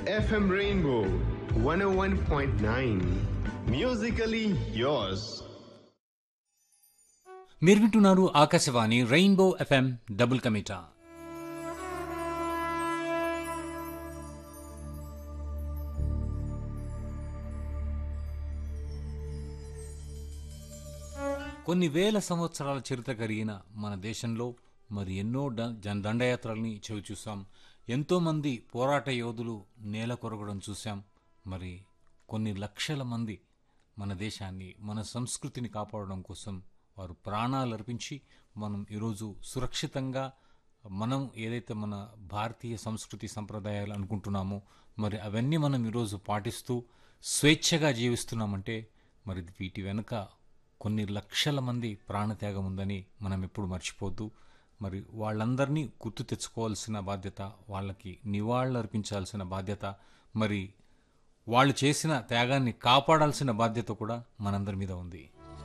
FM Rainbow 101.9. Musically yours. మీరు వింటున్నారు Akashvani rainbow FM double కమిటా కొన్ని వేల సంవత్సరాల చరిత్ర కలిగిన మన దేశంలో మరి ఎన్నో ద- జన దండయాత్రల్ని చెవి చూసాం ఎంతోమంది పోరాట యోధులు నేల కొరగడం చూసాం మరి కొన్ని లక్షల మంది మన దేశాన్ని మన సంస్కృతిని కాపాడడం కోసం వారు ప్రాణాలు అర్పించి మనం ఈరోజు సురక్షితంగా మనం ఏదైతే మన భారతీయ సంస్కృతి సంప్రదాయాలు అనుకుంటున్నామో మరి అవన్నీ మనం ఈరోజు పాటిస్తూ స్వేచ్ఛగా జీవిస్తున్నామంటే మరి వీటి వెనుక కొన్ని లక్షల మంది ప్రాణత్యాగం ఉందని మనం ఎప్పుడు మర్చిపోద్దు మరి వాళ్ళందరినీ గుర్తు తెచ్చుకోవాల్సిన బాధ్యత వాళ్ళకి నివాళులు అర్పించాల్సిన బాధ్యత మరి వాళ్ళు చేసిన త్యాగాన్ని కాపాడాల్సిన బాధ్యత కూడా మనందరి మీద ఉంది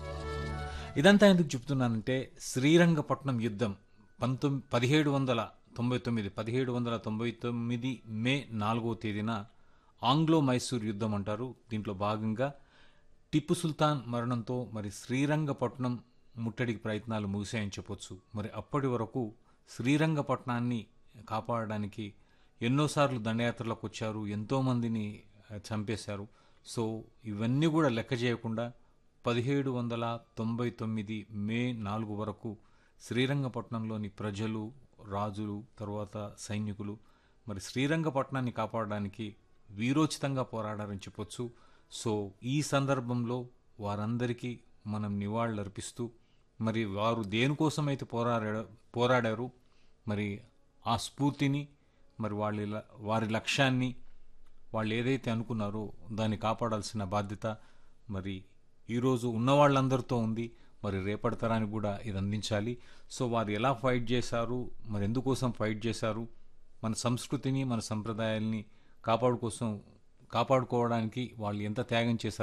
ఇదంతా ఎందుకు చెప్తున్నానంటే శ్రీరంగపట్నం యుద్ధం పంతొమ్మిది పదిహేడు వందల తొంభై తొమ్మిది పదిహేడు వందల తొంభై తొమ్మిది మే నాలుగో తేదీన ఆంగ్లో మైసూర్ యుద్ధం అంటారు దీంట్లో భాగంగా టిప్పు సుల్తాన్ మరణంతో మరి శ్రీరంగపట్నం ముట్టడికి ప్రయత్నాలు ముగిశాయని చెప్పొచ్చు మరి అప్పటి వరకు శ్రీరంగపట్నాన్ని కాపాడడానికి ఎన్నోసార్లు దండయాత్రలకు వచ్చారు ఎంతోమందిని ఆ, చంపేశారు సో ఇవన్నీ కూడా లెక్క చేయకుండా పదిహేడు వందల తొంభై తొమ్మిది మే నాలుగు వరకు శ్రీరంగపట్నంలోని ప్రజలు రాజులు తర్వాత సైనికులు మరి శ్రీరంగపట్నాన్ని కాపాడడానికి వీరోచితంగా పోరాడారని చెప్పొచ్చు సో ఈ సందర్భంలో వారందరికీ మనం నివాళులర్పిస్తూ మరి వారు దేనికోసమైతే పోరాడా పోరాడారు మరి ఆ స్ఫూర్తిని మరి వాళ్ళ వారి లక్ష్యాన్ని వాళ్ళు ఏదైతే అనుకున్నారో దాన్ని కాపాడాల్సిన బాధ్యత మరి ఈరోజు ఉన్న వాళ్ళందరితో ఉంది మరి రేపటి తరానికి కూడా ఇది అందించాలి సో వారు ఎలా ఫైట్ చేశారు మరి ఎందుకోసం ఫైట్ చేశారు మన సంస్కృతిని మన సంప్రదాయాల్ని కాపాడు కోసం కాపాడుకోవడానికి వాళ్ళు ఎంత త్యాగం చేశారు